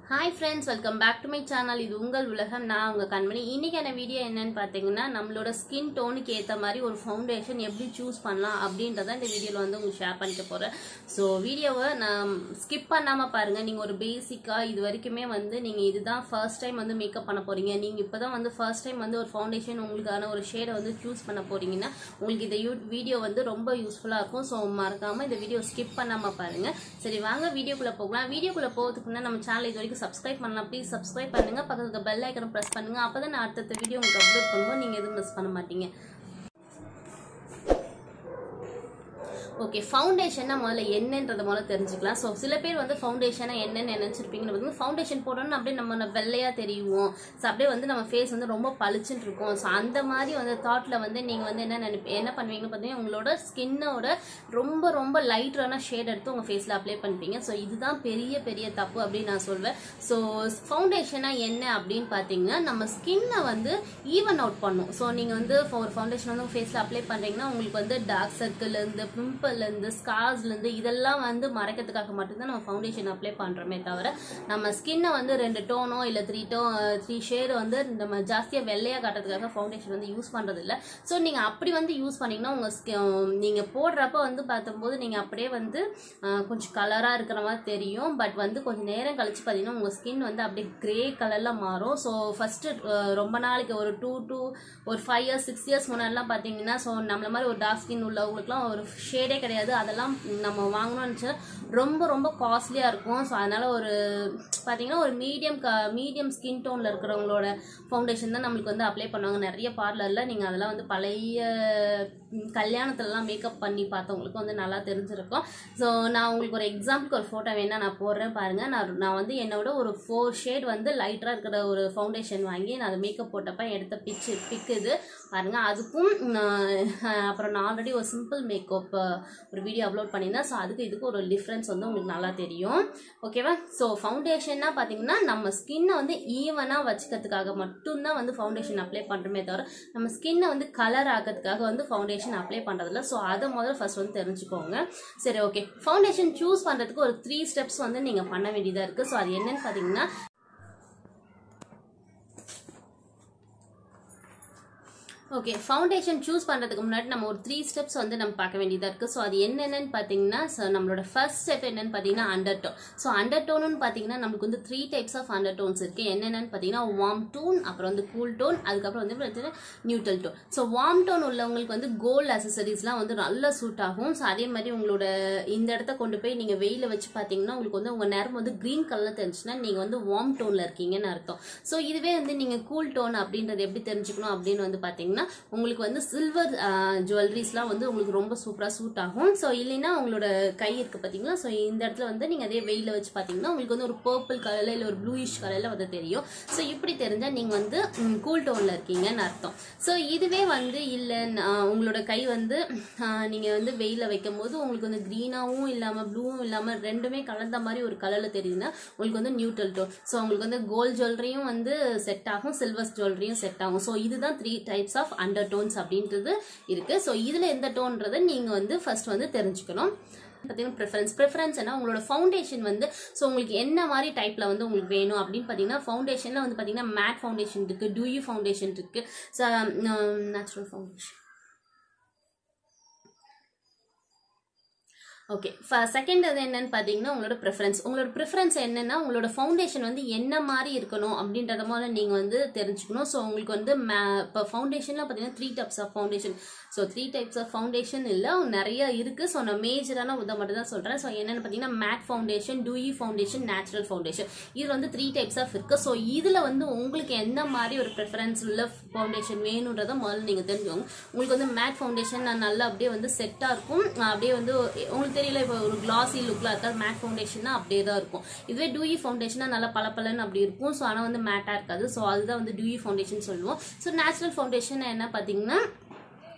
hi friends welcome back to my channel இது உங்கள் உலகம் நான் உங்கள் கண்மணி இன்னைக்கான வீடியோ என்னன்னு பார்த்தீங்கன்னா நம்மளோட ஸ்கின் டோனுக்கு ஏற்ற மாதிரி ஒரு ஃபவுண்டேஷன் எப்படி சூஸ் பண்ணலாம் அப்படின்றத இந்த வீடியோவில் வந்து உங்களுக்கு ஷேர் பண்ணிக்க போகிறேன் ஸோ வீடியோவை நான் ஸ்கிப் பண்ணாமல் பாருங்கள் நீங்கள் ஒரு பேசிக்காக இது வரைக்குமே வந்து நீங்கள் இதுதான் ஃபர்ஸ்ட் டைம் வந்து மேக்கப் பண்ண போகிறீங்க நீங்கள் இப்போ தான் வந்து ஃபர்ஸ்ட் டைம் வந்து ஒரு ஃபவுண்டேஷன் உங்களுக்கான ஒரு ஷேடை வந்து சூஸ் பண்ண போகிறீங்கன்னா உங்களுக்கு இந்த யூ வீடியோ வந்து ரொம்ப யூஸ்ஃபுல்லாக இருக்கும் ஸோ மறக்காமல் இந்த வீடியோ ஸ்கிப் பண்ணாமல் பாருங்கள் சரி வாங்க வீடியோக்குள்ளே போகலாம் வீடியோக்குள்ளே போகிறதுக்கு முன்னாடி நம்ம சேனல் இது வரைக்கும் சப்ஸ்கிரைப் பண்ணலாம் ப்ளீஸ் சப்ஸ்கிரைப் பண்ணுங்கள் பக்கத்துக்கு பெல் ஐக்கனை ப்ரெஸ் பண்ணுங்கள் அப்போ தான் நான் அடுத்தடுத்த வீடியோ உங்களுக்கு அப்லோட் பண்ணும்போது நீங்கள் எதுவும் மிஸ் பண்ண மாட்டீங்க ஓகே ஃபவுண்டேஷன்னா முதல்ல என்னன்றத முதல்ல தெரிஞ்சுக்கலாம் ஸோ சில பேர் வந்து ஃபவுண்டேஷனா என்னன்னு நினைச்சிருப்பீங்கன்னு வந்து ஃபவுண்டேஷன் போடணும்னு அப்படியே நம்ம வெள்ளையா தெரியும் ஸோ அப்படியே வந்து நம்ம ஃபேஸ் வந்து ரொம்ப பளிச்சுன்னு இருக்கும் ஸோ அந்த மாதிரி வந்து தாட்ல வந்து நீங்க வந்து என்ன நினைப்ப என்ன பண்ணுவீங்கன்னு பார்த்தீங்கன்னா உங்களோட ஸ்கின்னோட ரொம்ப ரொம்ப லைட்டான ஷேட் எடுத்து உங்க ஃபேஸ்ல அப்ளை பண்ணிப்பீங்க ஸோ இதுதான் பெரிய பெரிய தப்பு அப்படின்னு நான் சொல்வேன் ஸோ ஃபவுண்டேஷனா என்ன அப்படின்னு பார்த்தீங்கன்னா நம்ம ஸ்கின்னை வந்து ஈவன் அவுட் பண்ணும் ஸோ நீங்க வந்து ஒரு ஃபவுண்டேஷன் வந்து ஃபேஸ்ல அப்ளை பண்றீங்கன்னா உங்களுக்கு வந்து டார்க் சர்க்கிள் இருந்து பிம்பிள் இருந்து ஸ்கார்ஸ்ல இருந்து இதெல்லாம் வந்து மறைக்கிறதுக்காக மட்டும்தான் நம்ம ஃபவுண்டேஷன் அப்ளை பண்றோமே தவிர நம்ம ஸ்கின்னை வந்து ரெண்டு டோனோ இல்ல த்ரீ டோ த்ரீ ஷேடு வந்து நம்ம ஜாஸ்தியா வெள்ளையா காட்டுறதுக்காக ஃபவுண்டேஷன் வந்து யூஸ் பண்றது இல்ல ஸோ நீங்க அப்படி வந்து யூஸ் பண்ணீங்கன்னா உங்க skin- நீங்க போடுறப்ப வந்து பார்த்தம்போது நீங்க அப்படியே வந்து அஹ், கொஞ்சம் கலரா இருக்கிற மாதிரி தெரியும் பட் வந்து கொஞ்சம் நேரம் கழிச்சு பார்த்தீங்கன்னா உங்க ஸ்கின் வந்து அப்படியே கிரே கலர்ல மாறும் ஸோ ஃபர்ஸ்ட் ரொம்ப நாளைக்கு ஒரு டூ டூ ஒரு ஃபைவ் இயர்ஸ் சிக்ஸ் இயர்ஸ் முன்னாடிலாம் பார்த்தீங்கன்னா ஸோ நம்மள மாதிரி ஒரு டார்க் ஸ்கின் உள்ளவங்களுக்குலாம் ஒரு ஷேடே கிடையாது அதெல்லாம் நம்ம வாங்கணும்னு நினச்சா ரொம்ப ரொம்ப காஸ்ட்லியாக இருக்கும் ஸோ அதனால ஒரு பார்த்தீங்கன்னா ஒரு மீடியம் க மீடியம் ஸ்கின் டோனில் இருக்கிறவங்களோட ஃபவுண்டேஷன் தான் நம்மளுக்கு வந்து அப்ளை பண்ணுவாங்க நிறைய பார்லரில் நீங்கள் அதெல்லாம் வந்து பழைய ம், கல்யாணத்துலலாம் மேக்கப் பண்ணி பார்த்தவங்களுக்கு வந்து நல்லா தெரிஞ்சிருக்கும் ஸோ நான் உங்களுக்கு ஒரு எக்ஸாம்பிளுக்கு ஒரு ஃபோட்டோ வேணா நான் போடுறேன் பாருங்க நான் நான் வந்து என்னோட ஒரு ஃபோர் ஷேட் வந்து லைட்டாக இருக்கிற ஒரு ஃபவுண்டேஷன் வாங்கி நான் அதை மேக்கப் போட்டப்ப எடுத்த பிச்சு பிக் இது பாருங்க அதுக்கும் நான், அஹ், அப்புறம் நான் ஆல்ரெடி ஒரு சிம்பிள் மேக்கப் ஒரு வீடியோ அப்லோட் பண்ணியிருந்தேன் ஸோ அதுக்கு இதுக்கு ஒரு டிஃப்ரென்ஸ் வந்து உங்களுக்கு நல்லா தெரியும் ஓகேவா ஸோ ஃபவுண்டேஷன்னா பார்த்தீங்கன்னா நம்ம ஸ்கின்னை வந்து ஈவனாக வச்சுக்கிறதுக்காக மட்டும்தான் வந்து ஃபவுண்டேஷன் அப்ளை பண்ணுறோமே தவிர நம்ம ஸ்கின்னை வந்து கலர் ஆக்கிறதுக்காக வந்து ஃபவுண்டேஷன் அப்ளை பண்ணுறதில்ல ஸோ அதை முதல்ல ஃபர்ஸ்ட் வந்து தெரிஞ்சுக்கோங்க சரி ஓகே ஃபவுண்டேஷன் சூஸ் பண்ணுறதுக்கு ஒரு த்ரீ ஸ்டெப்ஸ் வந்து நீங்கள் பண்ண வேண்டியதாக இருக்குது ஸோ அது என்னன்னு பார்த்தீங்கன்னா ஓகே ஃபவுண்டேஷன் சூஸ் பண்ணுறதுக்கு முன்னாடி நம்ம ஒரு த்ரீ ஸ்டெப்ஸ் வந்து நம்ம பார்க்க வேண்டியதாக இருக்குது ஸோ அது என்னென்னு பார்த்தீங்கன்னா ஸோ நம்மளோட ஃபர்ஸ்ட் ஸ்டெப் என்னன்னு பார்த்தீங்கன்னா அண்டர் டோன் ஸோ அண்டர் டோனுன்னு பார்த்தீங்கன்னா நமக்கு வந்து three types of under tones இருக்குது என்னென்னு பார்த்தீங்கன்னா வார்ம் டோன் அப்புறம் வந்து கூல் டோன் அதுக்கப்புறம் வந்து பார்த்தீங்கன்னா neutral tone so warm tone உள்ளவங்களுக்கு வந்து கோல்டு அசசரிஸ்லாம் வந்து நல்லா சூட் ஆகும் ஸோ அதே மாதிரி உங்களோட இந்த இடத்த கொண்டு போய் நீங்கள் வெயில வச்சு பார்த்தீங்கன்னா உங்களுக்கு வந்து உங்கள் நேரம் வந்து க்ரீன் கலரில் தெரிஞ்சுன்னா நீங்கள் வந்து வார்ம் டோனில் இருக்கீங்கன்னு அர்த்தம் ஸோ இதுவே வந்து நீங்கள் கூல் டோன் அப்படின்றது எப்படி தெரிஞ்சுக்கணும் அப்படின்னு வந்து பார்த்தீங்கன்னா உங்களுக்கு வந்து சில்வர் ஜுவல்லரிஸ்லாம் வந்து உங்களுக்கு ரொம்ப சூப்பராக சூட் ஆகும் ஸோ இல்லைன்னா உங்களோட கை இருக்கு பார்த்தீங்களா ஸோ இந்த இடத்துல வந்து நீங்கள் அதே வெயில வச்சு பார்த்தீங்கன்னா உங்களுக்கு வந்து ஒரு பர்பிள் கலரில் இல்லை ஒரு ப்ளூயிஷ் கலரில் வந்து தெரியும் ஸோ இப்படி தெரிஞ்சால் நீங்கள் வந்து கூல் டோனில் இருக்கீங்கன்னு அர்த்தம் ஸோ இதுவே வந்து இல்லை உங்களோட கை வந்து நீங்கள் வந்து வெயில வைக்கும் போது உங்களுக்கு வந்து க்ரீனாகவும் இல்லாமல் ப்ளூவும் இல்லாமல் ரெண்டுமே கலந்த மாதிரி ஒரு கலரில் தெரியுதுன்னா உங்களுக்கு வந்து நியூட்ரல் டோன் ஸோ உங்களுக்கு வந்து கோல்ட் ஜுவல்லரியும் வந்து செட் ஆகும் சில்வர் ஜுவல்லரியும் செட் ஆகும் ஸோ இதுதான் three types of under tones அப்படின்றது இருக்கு ஸோ இதில் எந்த டோன்றதை நீங்கள் வந்து ஃபர்ஸ்ட் வந்து தெரிஞ்சுக்கணும் பார்த்தீங்கன்னா ப்ரிஃபரன்ஸ் ப்ரிஃபரன்ஸ் என்ன உங்களோட ஃபவுண்டேஷன் வந்து ஸோ உங்களுக்கு என்ன மாதிரி டைப்பில் வந்து உங்களுக்கு வேணும் அப்படின்னு பார்த்தீங்கன்னா ஃபவுண்டேஷனில் வந்து பார்த்தீங்கன்னா மேட் ஃபவுண்டேஷன் இருக்குது டூயு ஃபவுண்டேஷன் இருக்குது so natural foundation okay second அது என்னன்னு பார்த்தீங்கன்னா உங்களோட ப்ரிஃபரன்ஸ் உங்களோட ப்ரிஃபரன்ஸ் என்னன்னா உங்களோட ஃபவுண்டேஷன் வந்து என்ன மாதிரி இருக்கணும் அப்படின்றத முதல்ல நீங்கள் வந்து தெரிஞ்சுக்கணும் ஸோ உங்களுக்கு வந்து இப்போ ஃபவுண்டேஷனில் பார்த்தீங்கன்னா three types of foundation so three types of foundation இல்லை நிறைய இருக்குது ஸோ நான் மேஜரான உதை மட்டும் தான் சொல்கிறேன் ஸோ என்னென்னு பார்த்தீங்கன்னா mat foundation dewy foundation natural foundation இது வந்து த்ரீ டைப்ஸ் ஆஃப் இருக்குது ஸோ இதில் வந்து உங்களுக்கு எந்த மாதிரி ஒரு ப்ரிஃபரன்ஸ் உள்ள ஃபவுண்டேஷன் வேணுன்றதை முதல்ல நீங்கள் தெரிஞ்சுக்கோங்க உங்களுக்கு வந்து மேட் ஃபவுண்டேஷன் நல்லா அப்படியே வந்து செட்டாக இருக்கும் அப்படியே வந்து உங்களுக்கு தெரியல இப்போ ஒரு கிளாசி லுக்கில் இருக்காது மேட் ஃபவுண்டேஷன்னா அப்படியே தான் இருக்கும் இதுவே டூயி ஃபவுண்டேஷனா நல்லா பளபளன்னு அப்படி இருக்கும் ஸோ ஆனால் வந்து மேட்டாக இருக்காது ஸோ அதுதான் வந்து டூயி ஃபவுண்டேஷன் சொல்லுவோம் ஸோ நேச்சுரல் ஃபவுண்டேஷன் என்ன பார்த்தீங்கன்னா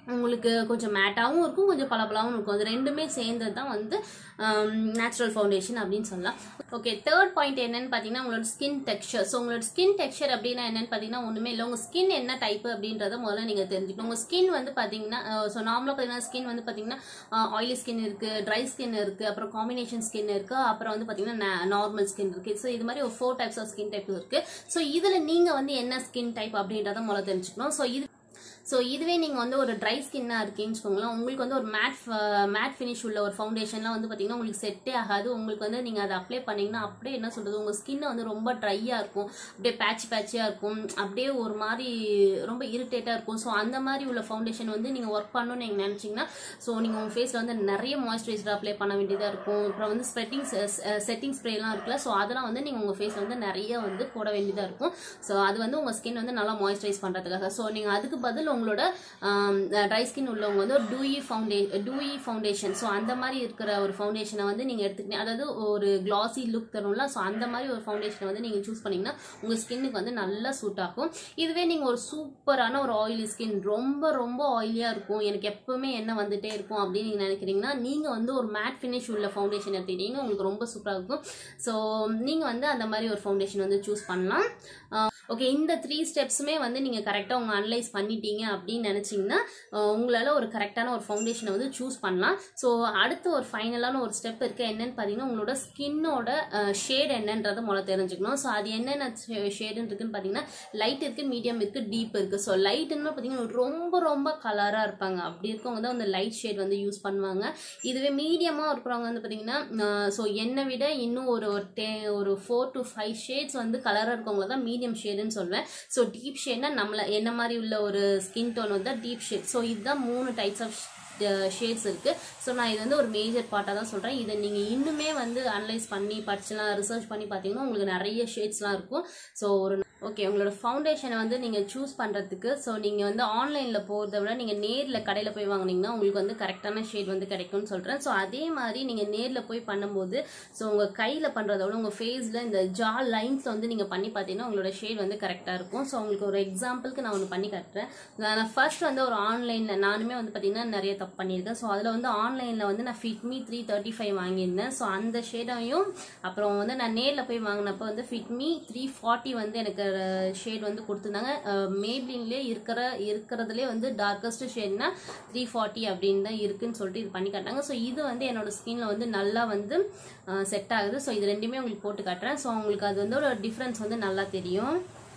உங்களுக்கு கொஞ்சம் மேட்டாகவும் இருக்கும் கொஞ்சம் பளபளாவும் இருக்கும் அது ரெண்டுமே சேர்ந்தது தான் வந்து நேச்சுரல் ஃபவுண்டேஷன் அப்படின்னு சொல்லலாம் ஓகே தேர்ட் பாயிண்ட் என்னன்னு பார்த்தீங்கன்னா உங்களோட ஸ்கின் டெக்ஸ்சர் ஸோ உங்களோட ஸ்கின் டெக்ஸ்சர் அப்படின்னா என்னன்னு பார்த்தீங்கன்னா ஒன்றுமே இல்லை உங்கள் ஸ்கின் என்ன டைப் அப்படின்றத முதல்ல நீங்கள் தெரிஞ்சுக்கணும் உங்கள் ஸ்கின் வந்து பார்த்தீங்கன்னா ஸோ நார்மலாக பார்த்தீங்கன்னா ஸ்கின் வந்து பார்த்தீங்கன்னா ஆயிலி ஸ்கின் இருக்குது ட்ரை ஸ்கின் இருக்குது அப்புறம் காம்பினேஷன் ஸ்கின் இருக்குது அப்புறம் வந்து பார்த்தீங்கன்னா நார்மல் ஸ்கின் இருக்குது ஸோ இது மாதிரி ஒரு four types of skin type இருக்குது ஸோ இதில் நீங்கள் வந்து என்ன ஸ்கின் டைப் அப்படின்றத முதல்ல தெரிஞ்சுக்கணும் ஸோ இது ஸோ இதுவே நீங்கள் வந்து ஒரு ட்ரை ஸ்கின்னாக இருக்கீங்கன்னு வச்சுக்கோங்களேன் உங்களுக்கு வந்து ஒரு மேட் மேட் ஃபினிஷ் உள்ள ஒரு ஃபவுண்டேஷன்லாம் வந்து பார்த்தீங்கன்னா உங்களுக்கு செட்டே ஆகாது உங்களுக்கு வந்து நீங்கள் அதை அப்ளை பண்ணீங்கன்னா அப்படியே என்ன சொல்கிறது உங்கள் ஸ்கின் வந்து ரொம்ப ட்ரையாக இருக்கும் அப்படியே பேட்ச் பேட்சியாக இருக்கும் அப்படியே ஒரு மாதிரி ரொம்ப இரிட்டேட்டாக இருக்கும் ஸோ அந்த மாதிரி உள்ள ஃபவுண்டேஷன் வந்து நீங்கள் ஒர்க் பண்ணணும்னு நீங்கள் நினச்சிங்கன்னா ஸோ நீங்கள் உங்கள் ஃபேஸில் வந்து நிறைய மாய்ஸ்சரைசர் அப்ளை பண்ண வேண்டியதாக இருக்கும் அப்புறம் வந்து ஸ்வெட்டிங் செட்டிங் ஸ்ப்ரேலாம் இருக்குல்ல ஸோ அதெல்லாம் வந்து நீங்கள் உங்கள் ஃபேஸில் வந்து நிறைய வந்து போட வேண்டியதாக இருக்கும் ஸோ அது வந்து உங்கள் ஸ்கின் வந்து நல்லா மாய்ஸ்சரைஸ் பண்ணுறதுக்காக ஸோ நீங்கள் அதுக்கு பதில் உங்களோட ட்ரை ஸ்கின் உள்ளவங்க வந்து ஒரு டூஇ ஃபவுண்டே டூஇ ஃபவுண்டேஷன் ஸோ அந்த மாதிரி இருக்கிற ஒரு ஃபவுண்டேஷனை வந்து நீங்கள் எடுத்துக்கிட்டீங்க அதாவது ஒரு கிளாசி லுக் தரும்ல ஸோ அந்த மாதிரி ஒரு ஃபவுண்டேஷனை வந்து நீங்கள் சூஸ் பண்ணிங்கன்னா உங்கள் ஸ்கின்னுக்கு வந்து நல்லா சூட் ஆகும் இதுவே நீங்கள் ஒரு சூப்பரான ஒரு ஆயிலி ஸ்கின் ரொம்ப ரொம்ப ஆயிலியாக இருக்கும் எனக்கு எப்பவுமே என்ன வந்துட்டே இருக்கும் அப்படின்னு நீங்கள் நினைக்கிறீங்கன்னா நீங்கள் வந்து ஒரு மேட் ஃபினிஷ் உள்ள ஃபவுண்டேஷன் எடுத்துக்கிட்டீங்கன்னா உங்களுக்கு ரொம்ப சூப்பராக இருக்கும் ஸோ நீங்கள் வந்து அந்த மாதிரி ஒரு ஃபவுண்டேஷன் வந்து சூஸ் பண்ணலாம் ஓகே இந்த த்ரீ ஸ்டெப்ஸுமே வந்து நீங்கள் கரெக்டாக உங்கள் அனலைஸ் பண்ணிட்டீங்க அப்படின்னு நினச்சிங்கன்னா உங்களால் ஒரு கரெக்டான ஒரு ஃபவுண்டேஷனை வந்து சூஸ் பண்ணலாம் ஸோ அடுத்து ஒரு ஃபைனலான ஒரு ஸ்டெப் இருக்குது என்னன்னு பார்த்தீங்கன்னா உங்களோட ஸ்கின்னோட ஷேட் என்னன்றதை முதல்ல தெரிஞ்சுக்கணும் ஸோ அது என்னென்ன ஷேடுன்னு இருக்குன்னு பார்த்தீங்கன்னா லைட் இருக்குது மீடியம் இருக்குது டீப் இருக்குது ஸோ லைட்டுன்னு பார்த்தீங்கன்னா ரொம்ப ரொம்ப கலராக இருப்பாங்க அப்படி இருக்கவங்க தான் அந்த லைட் ஷேட் வந்து யூஸ் பண்ணுவாங்க இதுவே மீடியமாக இருக்கிறவங்க வந்து பார்த்தீங்கன்னா ஸோ என்னை விட இன்னும் ஒரு ஒரு டே ஒரு ஃபோர் டு ஃபைவ் ஷேட்ஸ் வந்து கலராக இருக்கவங்கள தான் மீடியம் ஷேடுன்னு சொல்வேன் ஸோ டீப் ஷேட்னா நம்மள என்ன மாதிரி உள்ள ஒரு ஸ்கின் டோன் வந்து டீப் ஷேட் ஸோ இதுதான் மூணு டைப்ஸ் ஆஃப் ஷேட்ஸ் இருக்குது ஸோ நான் இது வந்து ஒரு மேஜர் பார்ட்டாக தான் சொல்கிறேன் இதை நீங்கள் இன்னுமே வந்து அனலைஸ் பண்ணி படிச்சுலாம் ரிசர்ச் பண்ணி பார்த்தீங்கன்னா உங்களுக்கு நிறைய ஷேட்ஸ்லாம் இருக்கும் ஸோ ஒரு ஓகே உங்களோட ஃபவுண்டேஷனை வந்து நீங்கள் சூஸ் பண்ணுறதுக்கு ஸோ நீங்கள் வந்து ஆன்லைனில் போகிறத விட நீங்கள் நேரில் கடையில் போய் வாங்கினீங்கன்னா உங்களுக்கு வந்து கரெக்டான ஷேட் வந்து கிடைக்கும்னு சொல்கிறேன் ஸோ அதே மாதிரி நீங்கள் நேரில் போய் பண்ணும்போது ஸோ உங்கள் கையில் பண்ணுறத விட உங்கள் ஃபேஸில் இந்த ஜா லைன்ஸில் வந்து நீங்கள் பண்ணி பார்த்தீங்கன்னா உங்களோட ஷேட் வந்து கரெக்டாக இருக்கும் ஸோ உங்களுக்கு ஒரு எக்ஸாம்பிளுக்கு நான் ஒன்று பண்ணி காட்டுறேன் நான் ஃபர்ஸ்ட் வந்து ஒரு ஆன்லைனில் நானுமே வந்து பார்த்தீங்கன்னா நிறைய தப்பு பண்ணியிருக்கேன் ஸோ அதில் வந்து ஆன்லைனில் வந்து நான் ஃபிட்மி த்ரீ தேர்ட்டி ஃபைவ் வாங்கியிருந்தேன் ஸோ அந்த ஷேடையும் அப்புறம் வந்து நான் நேரில் போய் வாங்கினப்போ வந்து ஃபிட்மி த்ரீ ஃபார்ட்டி வந்து எனக்கு ஷேட் வந்து கொடுத்துருந்தாங்க மேப்ளின்லேயே இருக்கிற இருக்கிறதுலே வந்து டார்க்கஸ்ட் ஷேட்னா த்ரீ ஃபார்ட்டி அப்படின்னு தான் இருக்குன்னு சொல்லிட்டு இது பண்ணி காட்டாங்க ஸோ இது வந்து என்னோட ஸ்கின்ல வந்து நல்லா வந்து செட் ஆகுது ஸோ இது ரெண்டுமே உங்களுக்கு போட்டு காட்டுறேன் ஸோ உங்களுக்கு அது வந்து ஒரு டிஃப்ரென்ஸ் வந்து நல்லா தெரியும்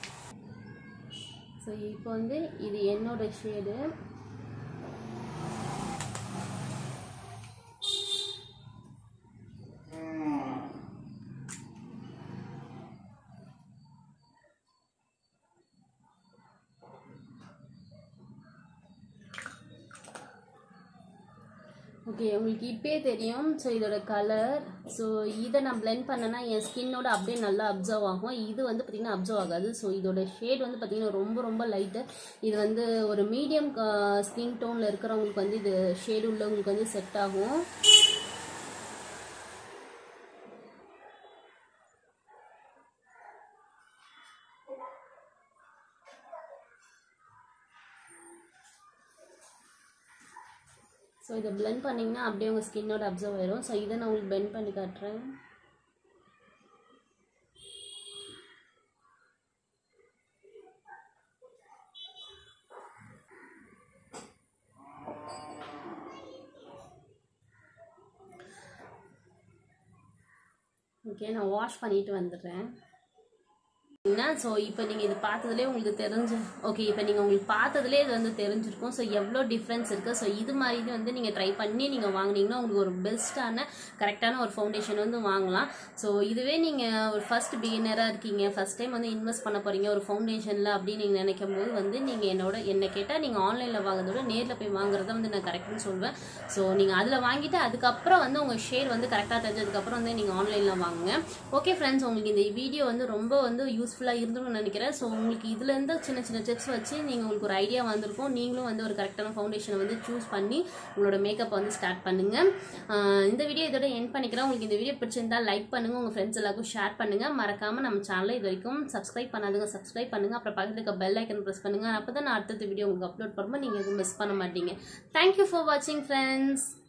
ஸோ இப்போ வந்து இது என்னோட ஷேடு ஓகே உங்களுக்கு இப்பயே தெரியும் ஸோ இதோட கலர் ஸோ இதை நான் பிளெண்ட் பண்ணேன்னா என் ஸ்கின்னோட அப்படியே நல்லா அப்சர்வ் ஆகும் இது வந்து பார்த்திங்கன்னா அப்சர்வ் ஆகாது ஸோ இதோட ஷேட் வந்து பார்த்திங்கன்னா ரொம்ப ரொம்ப லைட்டு இது வந்து ஒரு மீடியம் ஸ்கின் டோனில் இருக்கிறவங்களுக்கு வந்து இது ஷேடு உள்ளவங்களுக்கு வந்து செட் ஆகும் ஸோ இதை பிளெண்ட் பண்ணிங்கன்னா அப்படியே உங்கள் ஸ்கின்னோட அப்சர்வ் ஆயிரும் ஸோ இதை நான் உங்களுக்கு பெண்ட் பண்ணி காட்டுறேன் ஓகே நான் வாஷ் பண்ணிட்டு வந்துடுறேன் ஸோ இப்போ நீங்கள் இது பார்த்ததுலேயே உங்களுக்கு தெரிஞ்சு ஓகே இப்போ நீங்கள் உங்களுக்கு பார்த்ததுலேயே இது வந்து தெரிஞ்சிருக்கும் ஸோ எவ்வளோ டிஃப்ரென்ஸ் இருக்குது ஸோ இது மாதிரி வந்து நீங்கள் ட்ரை பண்ணி நீங்கள் வாங்கினீங்கன்னா உங்களுக்கு ஒரு பெஸ்ட்டான கரெக்டான ஒரு ஃபவுண்டேஷன் வந்து வாங்கலாம் ஸோ இதுவே நீங்கள் ஒரு ஃபர்ஸ்ட் பிகினராக இருக்கீங்க ஃபர்ஸ்ட் டைம் வந்து இன்வெஸ்ட் பண்ண போகிறீங்க ஒரு ஃபவுண்டேஷனில் அப்படின்னு நீங்கள் நினைக்கும் போது வந்து நீங்கள் என்னோட என்னை கேட்டால் நீங்கள் ஆன்லைனில் வாங்குறத விட நேரில் போய் வாங்குறத வந்து நான் கரெக்ட்னு சொல்வேன் ஸோ நீங்கள் அதில் வாங்கிட்டு அதுக்கப்புறம் வந்து உங்கள் ஷேர் வந்து கரெக்டாக தெரிஞ்சதுக்கப்புறம் வந்து நீங்கள் ஆன்லைனில் வாங்குங்க ஓகே ஃப்ரெண்ட்ஸ் உங்களுக்கு இந்த வீடியோ வந்து ரொம்ப வந்து யூஸ் யூஸ்ஃபுல்லாக இருந்துன்னு நினைக்கிறேன் ஸோ உங்களுக்கு இதுலேருந்து சின்ன சின்ன டிப்ஸ் வச்சு நீங்கள் உங்களுக்கு ஒரு ஐடியா வந்திருக்கும் நீங்களும் வந்து ஒரு கரெக்டான ஃபவுண்டேஷனை வந்து சூஸ் பண்ணி உங்களோட மேக்கப் வந்து ஸ்டார்ட் பண்ணுங்கள் இந்த வீடியோ இதோட என் பண்ணிக்கிறேன் உங்களுக்கு இந்த வீடியோ பிடிச்சிருந்தா லைக் பண்ணுங்கள் உங்கள் ஃப்ரெண்ட்ஸ் எல்லாருக்கும் ஷேர் பண்ணுங்கள் மறக்காமல் நம்ம சேனலை இது வரைக்கும் சப்ஸ்கிரைப் பண்ணாதுங்க சப்ஸ்கிரைப் பண்ணுங்கள் அப்புறம் பக்கத்துல இருக்க பெல் ஐக்கன் ப்ரெஸ் பண்ணுங்கள் அப்போ தான் நான் அடுத்தடுத்த வீடியோ உங்களுக்கு அப்லோட் பண்ணும்போது நீங்கள் எதுவும் மிஸ் பண்ண மாட்டீங்க தேங்க்யூ ஃபார் வாட்சிங் ஃப்ரெண்ட்ஸ்